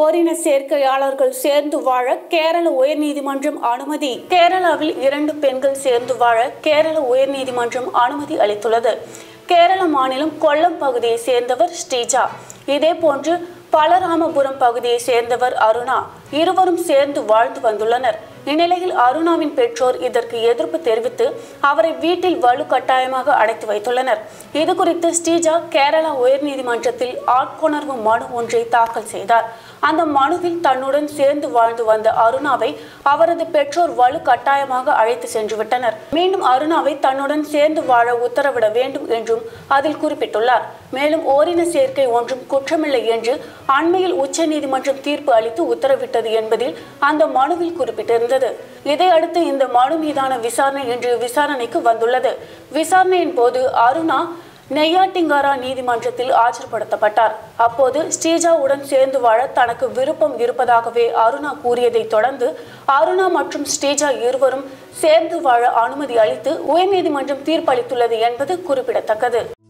ஓரின சேர்க்கையாளர்கள் சேர்ந்து வாழ கேரள உயர்நீதிமன்றம் அனுமதி கேரளாவில் இரண்டு பெண்கள் சேர்ந்து வாழ கேரள உயர்நீதிமன்றம் அனுமதி அளித்துள்ளது கேரள மாநிலம் கொல்லம் பகுதியை சேர்ந்தவர் ஸ்ரீஜா இதேபோன்று பலராமபுரம் பகுதியை சேர்ந்தவர் அருணா இருவரும் சேர்ந்து வாழ்ந்து வந்துள்ளனர் இந்நிலையில் அருணாவின் பெற்றோர் இதற்கு எதிர்ப்பு தெரிவித்து அவரை வீட்டில் வலுக்கட்டாயமாக அடைத்து வைத்துள்ளனர் இதுகுறித்து ஸ்ரீஜா கேரளா உயர்நீதிமன்றத்தில் ஆட்கொணர்வு மனு ஒன்றை தாக்கல் செய்தார் அந்த மனுவில் தன்னுடன் சேர்ந்து வாழ்ந்து வந்த அருணாவை அவரது பெற்றோர் வலுக்கட்டாயமாக அழைத்து சென்று விட்டனர் மீண்டும் அருணாவை தன்னுடன் சேர்ந்து வாழ உத்தரவிட வேண்டும் என்றும் அதில் குறிப்பிட்டுள்ளார் மேலும் ஓரின சேர்க்கை ஒன்றும் குற்றமில்லை என்று அண்மையில் உச்சநீதிமன்றம் தீர்ப்பு அளித்து உத்தரவிட்டது என்பதில் அந்த மனுவில் குறிப்பிட்டிருந்தது இதையடுத்து இந்த மனு மீதான விசாரணை இன்று விசாரணைக்கு வந்துள்ளது விசாரணையின் போது அருணா நெய்யாட்டிங்காரா நீதிமன்றத்தில் ஆஜர்படுத்தப்பட்டார் அப்போது ஸ்ரீஜாவுடன் சேர்ந்து வாழ தனக்கு விருப்பம் இருப்பதாகவே அருணா கூறியதை தொடர்ந்து அருணா மற்றும் ஸ்ரீஜா இருவரும் சேர்ந்து வாழ அனுமதி அளித்து உயர்நீதிமன்றம் தீர்ப்பளித்துள்ளது என்பது குறிப்பிடத்தக்கது